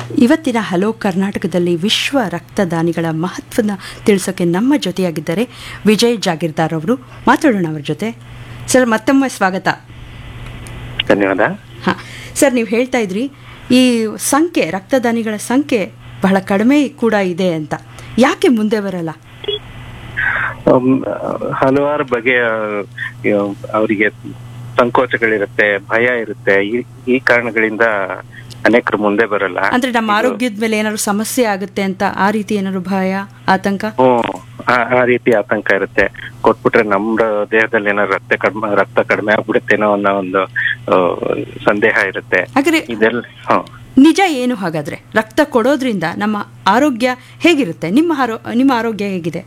ಇವತ್ತಿನ ಹಲೋ ಕರ್ನಾಟಕದಲ್ಲಿ ವಿಶ್ವ ರಕ್ತದಾನಿಗಳ ಮಹತ್ವನ ತಿಳಿಸೋಕೆ ನಮ್ಮ ಜೊತೆಯಾಗಿದ್ದಾರೆ ವಿಜಯ್ ಜಾಗೀರ್ದಾರ್ ಅವರು ಮಾತಾಡೋಣ ಅವ್ರ ಜೊತೆ ಸರ್ ಮತ್ತೊಮ್ಮೆ ಸ್ವಾಗತ ಧನ್ಯವಾದ ಹಾಂ ಸರ್ ನೀವು ಹೇಳ್ತಾ ಇದ್ರಿ ಈ ಸಂಖ್ಯೆ ರಕ್ತದಾನಿಗಳ ಸಂಖ್ಯೆ ಬಹಳ ಕಡಿಮೆ ಕೂಡ ಇದೆ ಅಂತ ಯಾಕೆ ಮುಂದೆ ಬರಲ್ಲ ಅಮ್, ಹಲವಾರು ಬಗೆಯ ಆ, ಅವರಿಗೆ ಸಂಕೋಚಗಳಿರುತ್ತೆ ಭಯ ಇರುತ್ತೆ ಈ ಈ ಕಾರಣಗಳಿಂದ ಅನೇಕರು ಮುಂದೆ ಬರಲ್ಲ ಅಂದ್ರೆ ನಮ್ಮ ಆರೋಗ್ಯದ ಮೇಲೆ ಏನಾದ್ರು ಸಮಸ್ಯೆ ಆಗುತ್ತೆ ಅಂತ ಆ ರೀತಿ ಏನಾದ್ರು ಭಯ ಆತಂಕ ಹ್ಮ್ ಆ- ಆ ರೀತಿ ಆತಂಕ ಇರುತ್ತೆ ಕೊಟ್ಬಿಟ್ರೆ ನಮ್ಮ ದೇಹದಲ್ಲಿ ಏನಾದ್ರು ರಕ್ತ ಕಡಿಮೆ ರಕ್ತ ಕಡಿಮೆ ಆಗ್ಬಿಡುತ್ತೇನೋ ಅನ್ನೋ ಒಂದು ಆ, ಸಂದೇಹ ಇರುತ್ತೆ ಹಾಗಾದ್ರೆ ಇದೆಲ್ಲ ಹ ನಿಜ ಏನು ಹಾಗಾದ್ರೆ ರಕ್ತ ಕೊಡೋದ್ರಿಂದ ನಮ್ಮ ಆರೋಗ್ಯ ಹೇಗಿರುತ್ತೆ ನಿಮ್ಮ ಆರೋ ನಿಮ್ಮ ಆರೋಗ್ಯ ಹೇಗಿದೆ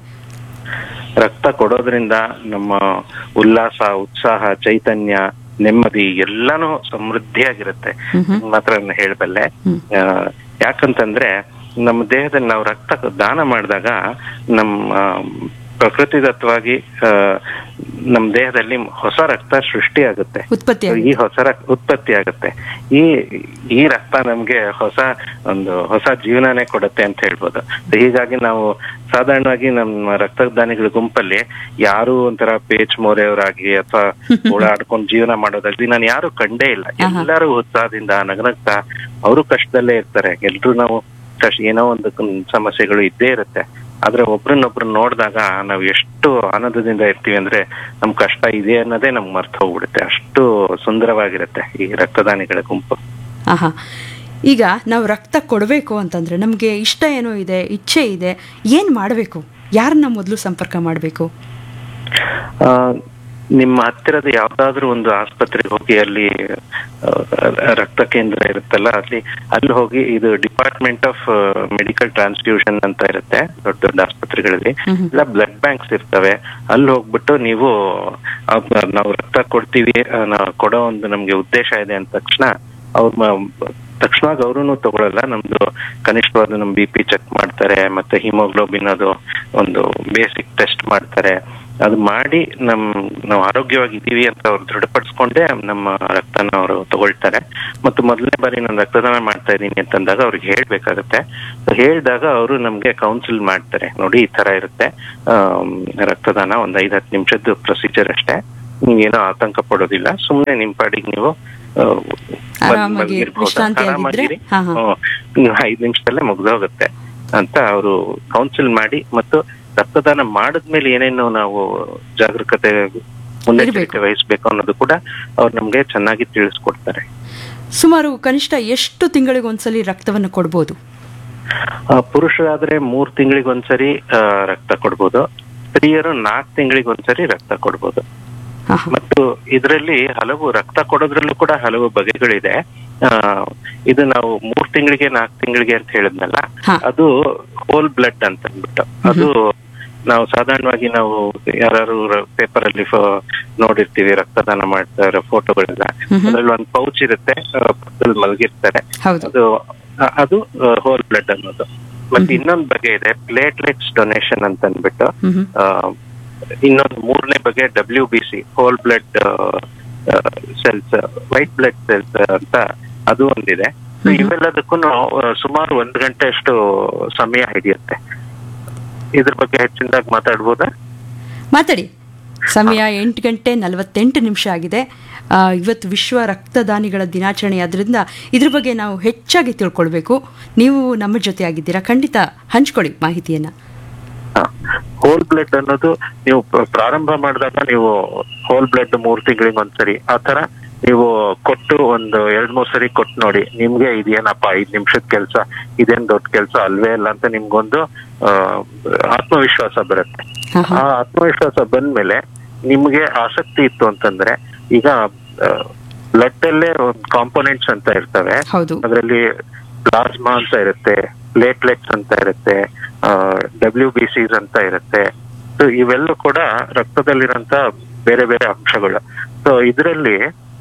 ರಕ್ತ ಕೊಡೋದ್ರಿಂದ ನಮ್ಮ ಉಲ್ಲಾಸ ಉತ್ಸಾಹ ಚೈತನ್ಯ ನೆಮ್ಮದಿ ಎಲ್ಲಾನು ಸಮೃದ್ಧಿಯಾಗಿರುತ್ತೆ ಮಾತ್ರ ನಾನು ಹೇಳಬಲ್ಲೆ ಆ, ಯಾಕಂತಂದ್ರೆ ನಮ್ಮ ದೇಹದಲ್ಲಿ ನಾವು ರಕ್ತ ದಾನ ಮಾಡಿದಾಗ ನಮ್ಮ ಪ್ರಕೃತಿದತ್ತವಾಗಿ ಆ, ನಮ್ಮ ದೇಹದಲ್ಲಿ ಹೊಸ ರಕ್ತ ಸೃಷ್ಟಿಯಾಗುತ್ತೆ ಉತ್ಪತ್ತಿ ಈ ಹೊಸ ರಕ್- ಉತ್ಪತ್ತಿ ಆಗುತ್ತೆ ಈ ಈ ರಕ್ತ ನಮ್ಗೆ ಹೊಸ ಒಂದು ಹೊಸ ಜೀವನನೇ ಕೊಡುತ್ತೆ ಅಂತ ಹೇಳ್ಬೋದು ಹೀಗಾಗಿ ನಾವು ಸಾಧಾರಣವಾಗಿ ನಮ್ಮ ರಕ್ತದಾನಿಗಳ ಗುಂಪಲ್ಲಿ ಯಾರು ಒಂಥರ ಪೇಚ್ ಮೋರೆಯವರಾಗಿ ಅಥವಾ ಓಡಾಡ್ಕೊಂಡು ಜೀವನ ಮಾಡೋದಾಗ್ಲಿ ನಾನು ಯಾರು ಕಂಡೇ ಇಲ್ಲ ಎಲ್ಲರೂ ಉತ್ಸಾಹದಿಂದ ನಗನಗ್ತಾ ಅವರು ಕಷ್ಟದಲ್ಲೇ ಇರ್ತಾರೆ ಎಲ್ರು ನಾವು ಕಷ್ಟ ಏನೋ ಒಂದು ಕುಂ- ಸಮಸ್ಯೆಗಳು ಇದ್ದೇ ಇರುತ್ತೆ ಆದ್ರೆ ಒಬ್ರನ್ನೊಬ್ರು ನೋಡಿದಾಗ ನಾವು ಎಷ್ಟು ಆನಂದದಿಂದ ಇರ್ತೀವಿ ಅಂದ್ರೆ ನಮ್ ಕಷ್ಟ ಇದೆ ಅನ್ನೋದೇ ನಮ್ಗೆ ಮರ್ತ ಹೋಗ್ಬಿಡುತ್ತೆ ಅಷ್ಟು ಸುಂದರವಾಗಿರುತ್ತೆ ಈ ರಕ್ತದಾನಿಗಳ ಗುಂಪು ಆಹಾ ಈಗ ನಾವು ರಕ್ತ ಕೊಡಬೇಕು ಅಂತಂದ್ರೆ ನಮಗೆ ಇಷ್ಟ ಏನೋ ಇದೆ ಇಚ್ಛೆ ಇದೆ ಏನು ಮಾಡಬೇಕು ಯಾರನ್ನ ಮೊದಲು ಸಂಪರ್ಕ ಮಾಡಬೇಕು ಆ, ನಿಮ್ಮ ಹತ್ತಿರದ ಯಾವ್ದಾದ್ರು ಒಂದು ಆಸ್ಪತ್ರೆಗೆ ಹೋಗಿ ಅಲ್ಲಿ ಆ, ರಕ್ತ ಕೇಂದ್ರ ಇರುತ್ತಲ್ಲ ಅಲ್ಲಿ ಅಲ್ಲಿ ಹೋಗಿ ಇದು ಡಿಪಾರ್ಟ್ಮೆಂಟ್ ಆಫ್ ಮೆಡಿಕಲ್ ಟ್ರಾನ್ಸ್ಫ್ಯೂಷನ್ ಅಂತ ಇರುತ್ತೆ ದೊಡ್ಡ ದೊಡ್ಡ ಆಸ್ಪತ್ರೆಗಳಲ್ಲಿ ಇಲ್ಲ ಬ್ಲಡ್ ಬ್ಯಾಂಕ್ಸ್ ಇರ್ತವೆ ಅಲ್ಲಿ ಹೋಗ್ಬಿಟ್ಟು ನೀವು ಅದ್- ನಾವು ರಕ್ತ ಕೊಡ್ತೀವಿ ಆ, ನಾವು ಕೊಡೋ ಒಂದು ನಮ್ಗೆ ಉದ್ದೇಶ ಇದೆ ಅಂದ ತಕ್ಷಣ ಅವ್ರ ತಕ್ಷಣವಾಗಿ ಅವರು ತಗೊಳಲ್ಲ ನಮ್ದು ಕನಿಷ್ಠವಾದ ನಮ್ ಬಿ ಪಿ ಚೆಕ್ ಮಾಡ್ತಾರೆ ಮತ್ತೆ ಹಿಮೋಗ್ಲೋಬಿನ್ ಅದು ಒಂದು ಬೇಸಿಕ್ ಟೆಸ್ಟ್ ಮಾಡ್ತಾರೆ ಅದು ಮಾಡಿ ನಮ್ ನಾವು ಆರೋಗ್ಯವಾಗಿದ್ದೀವಿ ಅಂತ ಅವ್ರು ದೃಢಪಡಿಸ್ಕೊಂಡೇ ನಮ್ಮ ರಕ್ತನ ಅವರು ತಗೊಳ್ತಾರೆ ಮತ್ತು ಮೊದಲನೇ ಬಾರಿ ನಾನು ರಕ್ತದಾನ ಮಾಡ್ತಾ ಇದ್ದೀನಿ ಅಂತಂದಾಗ ಅವ್ರಿಗೆ ಹೇಳ್ಬೇಕಾಗತ್ತೆ ಹೇಳಿದಾಗ ಅವರು ನಮ್ಗೆ ಕೌನ್ಸಿಲ್ ಮಾಡ್ತಾರೆ ನೋಡಿ ಈ ತರ ಇರುತ್ತೆ ಆಮ್, ರಕ್ತದಾನ ಒಂದ್ ಐದ್ ಹತ್ತು ನಿಮಿಷದ್ದು ಪ್ರೊಸೀಜರ್ ಅಷ್ಟೇ ನೀವೇನೋ ಆತಂಕ ಪಡೋದಿಲ್ಲ ಸುಮ್ನೆ ನಿಮ್ ಪಾಡಿಗೆ ನೀವು ಆ, ಮಲ್- ಆರಾಮಾಗಿ ಮಲ್ಗಿರ್ಬೋದು. ವಿಶ್ರಾಂತಿಯಾಗಿದ್ರೆ? ಆರಾಮಾಗಿರಿ. ಹಾ, ಹಾ. ಹ್ಮ್. ನೀವು ಐದ್ ನಿಮಿಷದಲ್ಲೇ ಮುಗ್ದೋಗುತ್ತೆ ಅಂತ ಅವರು ಕೌನ್ಸಿಲ್ ಮಾಡಿ ಮತ್ತು ರಕ್ತದಾನ ಮಾಡಿದ್ಮೇಲೆ ಏನೇನು ನಾವು ಜಾಗರೂಕತೆ ಮುನ್ನೆಚ್ಚರಿಕೆ ವಹಿಸ್ಬೇಕು ಅನ್ನೋದು ಕೂಡ ಅವ್ರು ನಮ್ಗೆ ಚೆನ್ನಾಗಿ ತಿಳಿಸ್ಕೊಡ್ತಾರೆ ಸುಮಾರು ಕನಿಷ್ಠ ಎಷ್ಟು ತಿಂಗಳಿಗೊಂದ್ಸಲಿ ರಕ್ತವನ್ನು ಕೊಡ್ಬೋದು ಆ, ಪುರುಷರಾದ್ರೆ ಮೂರ್ ತಿಂಗಳಿಗೊಂದ್ಸರಿ ಆ, ರಕ್ತ ಕೊಡ್ಬೋದು ಸ್ತ್ರೀಯರು ನಾಲ್ಕು ತಿಂಗಳಿಗೊಂದ್ಸರಿ ರಕ್ತ ಕೊಡ್ಬೋದು ಆಹಾ. ಮತ್ತು ಇದರಲ್ಲಿ ಹಲವು ರಕ್ತ ಕೊಡೋದ್ರಲ್ಲೂ ಕೂಡ ಹಲವು ಬಗೆಗಳಿದೆ ಆ, ಇದು ನಾವು ಮೂರ್ ತಿಂಗಳಿಗೆ ನಾಲ್ಕು ತಿಂಗಳಿಗೆ ಅಂತ ಹೇಳಿದ್ನಲ್ಲ ಹಾ. ಅದು ಹೋಲ್ ಬ್ಲಡ್ ಅಂತ ಅಂದ್ಬಿಟ್ಟು ಅದು ನಾವು ಸಾಧಾರಣವಾಗಿ ನಾವು ಯಾರು ಪೇಪರ್ ಅಲ್ಲಿ ಫ- ನೋಡಿರ್ತೀವಿ ರಕ್ತದಾನ ಮಾಡ್ತಾ ಇರೋ ಫೋಟೋಗಳೆಲ್ಲ ಅದ್ರಲ್ಲಿ ಒಂದು ಪೌಚ್ ಇರುತ್ತೆ ಆ, ಪಕ್ಕದಲ್ಲಿ ಮಲಗಿರ್ತಾರೆ ಹೌದು ಅದು ಅ- ಅದು ಹೋಲ್ ಬ್ಲಡ್ ಅನ್ನೋದು ಮತ್ತೆ ಇನ್ನೊಂದು ಬಗೆ ಇದೆ ಪ್ಲೇಟ್ಲೆಟ್ಸ್ ಡೊನೇಷನ್ ಅಂತ ಅಂದ್ಬಿಟ್ಟು ಹ್ಮ್ ಹ್ಮ್. ಆ, ಇನ್ನೊಂದು ಮೂರನೇ ಬಗೆ W B C whole blood cells white blood cells ಅಂತ ಅದು ಒಂದಿದೆ So ಇವೆಲ್ಲದಕ್ಕೂ ಸುಮಾರು ಒಂದು ಗಂಟೆ ಅಷ್ಟು ಸಮಯ ಹಿಡಿಯುತ್ತೆ ಇದ್ರ ಬಗ್ಗೆ ಹೆಚ್ಚಿನದಾಗಿ ಮಾತಾಡ್ಬೋದಾ ಮಾತಾಡಿ ಸಮಯ ಎಂಟು ಗಂಟೆ ನಲವತ್ತೆಂಟು ನಿಮಿಷ ಆಗಿದೆ ಆ, ಇವತ್ತು ವಿಶ್ವ ರಕ್ತದಾನಿಗಳ ದಿನಾಚರಣೆ ಆದ್ರಿಂದ ಇದ್ರ ಬಗ್ಗೆ ನಾವು ಹೆಚ್ಚಾಗಿ ತಿಳ್ಕೊಳ್ಬೇಕು ನೀವು ನಮ್ಮ ಜೊತೆ ಆಗಿದ್ದೀರಾ ಖಂಡಿತ ಹಂಚ್ಕೊಳ್ಳಿ ಮಾಹಿತಿಯನ್ನ ಹೋಲ್ ಬ್ಲಡ್ ಅನ್ನೋದು ನೀವು ಪ್ರ- ಪ್ರಾರಂಭ ಮಾಡಿದಾಗ ನೀವು ಹೋಲ್ ಬ್ಲಡ್ ಮೂರ್ ತಿಂಗಳಿಗೆ ಒಂದ್ಸರಿ ಆ ತರ ನೀವು ಕೊಟ್ಟು ಒಂದು ಎರಡ್ ಮೂರ್ ಸರಿ ಕೊಟ್ಟು ನೋಡಿ ನಿಮ್ಗೆ ಇದೇನಪ್ಪ ಐದ್ ನಿಮಿಷದ ಕೆಲ್ಸ ಇದೇನ್ ದೊಡ್ಡ ಕೆಲ್ಸ ಅಲ್ವೇ ಅಲ್ಲ ಅಂತ ನಿಮ್ಗೊಂದು ಆ, ಆತ್ಮವಿಶ್ವಾಸ ಬರುತ್ತೆ ಆಹಾ. ಆ ಆತ್ಮವಿಶ್ವಾಸ ಬಂದ್ಮೇಲೆ ನಿಮ್ಗೆ ಆಸಕ್ತಿ ಇತ್ತು ಅಂತಂದ್ರೆ ಈಗ ಬ್ಲಡ್ ಅಲ್ಲೇ ಒಂದು ಕಾಂಪೋನೆಂಟ್ಸ್ ಅಂತ ಇರ್ತವೆ ಹೌದು ಅದರಲ್ಲಿ ಪ್ಲಾಸ್ಮಾ ಅಂತ ಇರುತ್ತೆ ಪ್ಲೇಟ್ಲೆಟ್ಸ್ ಅಂತ ಇರುತ್ತೆ ಡಬ್ಲ್ಯೂ ಬಿ ಸಿಸ್ ಅಂತ ಇರುತ್ತೆ ಸೊ ಇವೆಲ್ಲ ಕೂಡ ರಕ್ತದಲ್ಲಿರೋಂತ ಬೇರೆ ಬೇರೆ ಅಂಶಗಳು ಸೊ ಇದರಲ್ಲಿ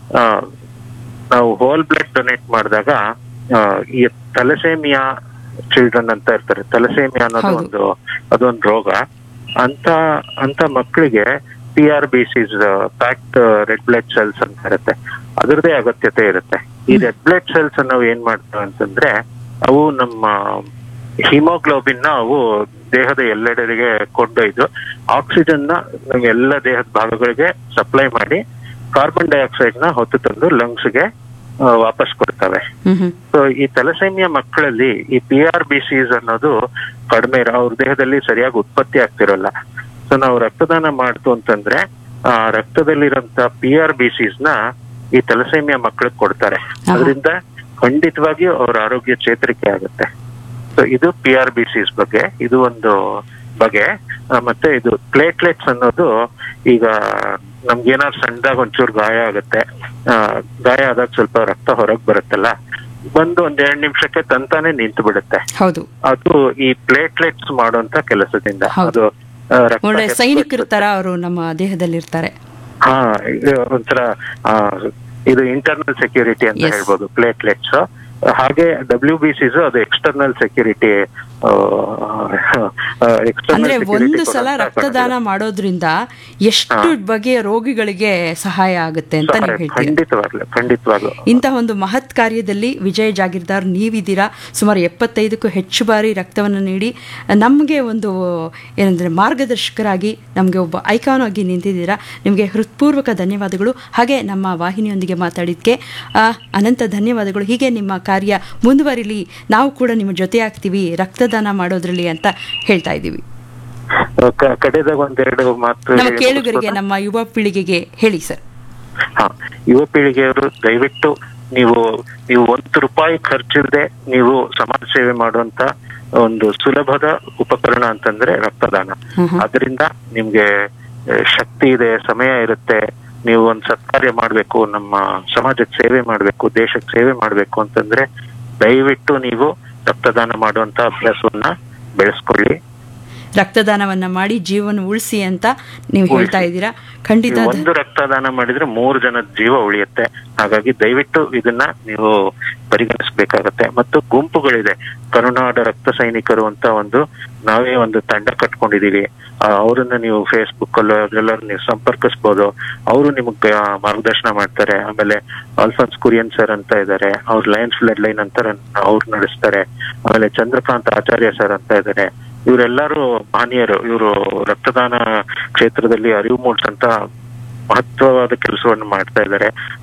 ನಾವು ಹೋಲ್ ಬ್ಲಡ್ ಡೊನೇಟ್ ಮಾಡಿದಾಗ ಆ, ಈ ತಲಸೇಮಿಯಾ ಚಿಲ್ಡ್ರನ್ ಅಂತ ಇರ್ತಾರೆ ತಲಸೇಮಿಯಾ ಅನ್ನೋದು ಹೌದು. ಒಂದು ಅದೊಂದು ರೋಗ ಅಂತ ಅಂತ ಮಕ್ಕಳಿಗೆ P R B Cs packed red blood cells ಅಂತ ಇರುತ್ತೆ ಅದರದೇ ಅಗತ್ಯತೆ ಇರುತ್ತೆ ಈ ರೆಡ್ ಬ್ಲಡ್ ಸೆಲ್ಸ್ ನಾವು ಏನ್ ಮಾಡ್ತೇವೆ ಅಂತಂದ್ರೆ ಅವು ನಮ್ಮ ಹಿಮೋಗ್ಲೋಬಿನ್ ನ ಅವು ದೇಹದ ಎಲ್ಲೆಡೆಗೆ ಕೊಂಡೊಯ್ದು ಆಕ್ಸಿಜನ್ ನ ನಮ್ಮ ಎಲ್ಲ ದೇಹದ ಭಾಗಗಳಿಗೆ ಸಪ್ಲೈ ಮಾಡಿ ಕಾರ್ಬನ್ ಡೈಆಕ್ಸೈಡ್ ನ ಹೊತ್ತು ತಂದು lungs ಗೆ ಆ, ವಾಪಸ್ ಕೊಡ್ತವೆ ಹ್ಮ್ ಹ್ಮ್ ಸೊ ಈ ತಲಸೇಮಿಯಾ ಮಕ್ಕಳಲ್ಲಿ ಈ ಪಿ ಆರ್ ಬಿ ಸಿಸ್ ಅನ್ನೋದು ಕಡಿಮೆ ಇರೋ ಅವ್ರ ದೇಹದಲ್ಲಿ ಸರಿಯಾಗಿ ಉತ್ಪತ್ತಿ ಆಗ್ತಿರೋಲ್ಲ ಸೊ ನಾವು ರಕ್ತದಾನ ಮಾಡ್ತು ಅಂತಂದ್ರೆ ಆ ರಕ್ತದಲ್ಲಿರೋಂತ ಪಿ ಆರ್ ಬಿ ಸಿಸ್ ನ ಈ ತಲಸೇಮಿಯಾ ಮಕ್ಕಳಿಗೆ ಕೊಡ್ತಾರೆ ಆಹಾ. ಅದರಿಂದ ಖಂಡಿತವಾಗಿಯೂ ಅವ್ರ ಆರೋಗ್ಯ ಚೇತರಿಕೆ ಆಗುತ್ತೆ ಸೊ ಇದು ಪಿ ಆರ್ ಬಿ ಸಿಸ್ ಬಗ್ಗೆ ಇದು ಒಂದು ಬಗೆ ಆ, ಮತ್ತೆ ಇದು ಪ್ಲೇಟ್ಲೆಟ್ಸ್ ಅನ್ನೋದು ಈಗ ನಮ್ಗೇನಾದ್ರು ಸಣ್ಣದಾಗ ಒಂಚೂರು ಗಾಯ ಆಗುತ್ತೆ ಆ, ಗಾಯ ಆದಾಗ ಸ್ವಲ್ಪ ರಕ್ತ ಹೊರಗ್ ಬರುತ್ತಲ್ಲ ಬಂದು ಒಂದ್ ಎರಡ್ ನಿಮಿಷಕ್ಕೆ ತಂತಾನೆ ನಿಂತು ಬಿಡುತ್ತೆ ಹೌದು ಅದು ಈ ಪ್ಲೇಟ್ಲೆಟ್ಸ್ ಮಾಡುವಂತ ಕೆಲಸದಿಂದ ಹೌದು. ಅದು ಆ, ರಕ್ತ ಒಳ್ಳೆ ಹೆಪ್ಪು ಸೈನಿಕರ ಹೆಚ್ಚುತ್ತೆ. ತರ ಅವರು ನಮ್ಮ ದೇಹದಲ್ಲಿರ್ತಾರೆ ಹಾ ಇದು ಒಂಥರ ಆ, ಇದು ಇಂಟರ್ನಲ್ ಸೆಕ್ಯೂರಿಟಿ ಅಂತ Yes. ಹೇಳ್ಬೋದು ಪ್ಲೇಟ್ಲೆಟ್ಸ್ ಹಾಗೆ ಡಬ್ಲ್ಯೂ ಬಿ ಸಿಸ್ ಅದು ಎಕ್ಸ್ಟರ್ನಲ್ ಸೆಕ್ಯೂರಿಟಿ ಅಂದ್ರೆ ಒಂದು ಸಲ ರಕ್ತದಾನ ಮಾಡೋದ್ರಿಂದ ಎಷ್ಟು ಬಗೆಯ ರೋಗಿಗಳಿಗೆ ಸಹಾಯ ಆಗುತ್ತೆ ಅಂತ ನೀವು ಹೇಳ್ತೀರಾ ಖಂಡಿತವಾಗ್ಲು ಖಂಡಿತವಾಗ್ಲು ಇಂತಹ ಒಂದು ಮಹತ್ ಕಾರ್ಯದಲ್ಲಿ ವಿಜಯ್ ಜಾಗೀರ್ದಾರ್ ನೀವಿದ್ದೀರಾ ಸುಮಾರು ಎಪ್ಪತ್ತೈದಕ್ಕೂ ಹೆಚ್ಚು ಬಾರಿ ರಕ್ತವನ್ನು ನೀಡಿ ನಮಗೆ ಒಂದು ಏನಂದರೆ ಮಾರ್ಗದರ್ಶಕರಾಗಿ ನಮಗೆ ಒಬ್ಬ ಐಕಾನ್ ಆಗಿ ನಿಂತಿದ್ದೀರಾ ನಿಮಗೆ ಹೃತ್ಪೂರ್ವಕ ಧನ್ಯವಾದಗಳು ಹಾಗೆ ನಮ್ಮ ವಾಹಿನಿಯೊಂದಿಗೆ ಮಾತಾಡಿದ್ದಕ್ಕೆ ಆ, ಅನಂತ ಧನ್ಯವಾದಗಳು ಹೀಗೆ ನಿಮ್ಮ ಕಾರ್ಯ ಮುಂದುವರಿಲಿ ನಾವು ಕೂಡ ನಿಮ್ಮ ಜೊತೆ ಆಗ್ತೀವಿ ರಕ್ತದಾನ ಮಾಡೋದ್ರಲ್ಲಿ ಅಂತ ಹೇಳ್ತಾ ಇದ್ದೀವಿ ಕ- ಕಡೆದಾಗ ಒಂದೆರಡು ಮಾತು ನಮ್ಮ ಹೇಳಿ ಕೇಳುಗರಿಗೆ ಮುಗಿಸ್ಬೋದಾ? ನಮ್ಮ ಯುವ ಪೀಳಿಗೆಗೆ ಹೇಳಿ ಸರ್ ಹಾ ಯುವ ಪೀಳಿಗೆಯವರು ದಯವಿಟ್ಟು ನೀವು ನೀವು ಒಂದು ರೂಪಾಯಿ ಖರ್ಚಿಲ್ಲದೆ ನೀವು ಸಮಾಜ ಸೇವೆ ಮಾಡುವಂತ ಒಂದು ಸುಲಭದ ಉಪಕರಣ ಅಂತಂದ್ರೆ ರಕ್ತದಾನ ಹ್ಮ್ ಹ್ಮ್. ಅದರಿಂದ ನಿಮ್ಗೆ ಆ, ಶಕ್ತಿ ಇದೆ ಸಮಯ ಇರುತ್ತೆ ನೀವು ಒಂದ್ ಸತ್ಕಾರ್ಯ ಮಾಡ್ಬೇಕು ನಮ್ಮ ಸಮಾಜಕ್ಕೆ ಸೇವೆ ಮಾಡ್ಬೇಕು ದೇಶಕ್ಕೆ ಸೇವೆ ಮಾಡ್ಬೇಕು ಅಂತಂದ್ರೆ ದಯವಿಟ್ಟು ನೀವು ರಕ್ತದಾನ ಮಾಡುವಂತ ಅಭ್ಯಾಸವನ್ನ ಬೆಳೆಸ್ಕೊಳ್ಳಿ ರಕ್ತದಾನವನ್ನ ಮಾಡಿ ಜೀವನ ಉಳಿಸಿ ಅಂತ ನೀವು ಹೇಳ್ತಾ ಇದ್ದೀರಾ ಖಂಡಿತ ನೀವು ಧ- ಒಂದು ರಕ್ತದಾನ ಮಾಡಿದ್ರೆ ಮೂರು ಜನದ ಜೀವ ಉಳಿಯುತ್ತೆ ಹಾಗಾಗಿ ದಯವಿಟ್ಟು ಇದನ್ನ ನೀವು ಪರಿಗಣಿಸಬೇಕಾಗತ್ತೆ ಮತ್ತು ಗುಂಪುಗಳಿದೆ ಕರುನಾಡ ರಕ್ತ ಸೈನಿಕರು ಅಂತ ಒಂದು ನಾವೇ ಒಂದು ತಂಡ ಕಟ್ಕೊಂಡಿದೀವಿ ಆ, ಅವರನ್ನ ನೀವು ಫೇಸ್ಬುಕ್ ಅಲ್ಲೋ ಅದ್ರೆಲ್ಲರೂ ನೀವು ಸಂಪರ್ಕಿಸ್ಬೋದು ಅವರು ನಿಮಗೆ ಮಾರ್ಗದರ್ಶನ ಮಾಡ್ತಾರೆ ಆಮೇಲೆ ಅಲ್ಫನ್ಸ್ ಕುರಿಯನ್ ಸರ್ ಅಂತ ಇದ್ದಾರೆ ಅವ್ರು ಲಯನ್ಸ್ ಫ್ಲಡ್ ಲೈನ್ ಅಂತ ಅವ್ರು ನಡೆಸ್ತಾರೆ ಆಮೇಲೆ ಚಂದ್ರಕಾಂತ್ ಆಚಾರ್ಯ ಸರ್ ಅಂತ ಇದ್ದಾರೆ ಇವರೆಲ್ಲರೂ ಮಾನ್ಯರು ಇವರು ರಕ್ತದಾನ ಕ್ಷೇತ್ರದಲ್ಲಿ ಅರಿವು ಮೂಡಿಸಂತ ಮಹತ್ವವಾದ ಕೆಲಸವನ್ನು ಮಾಡ್ತಾ ಇದ್ದಾರೆ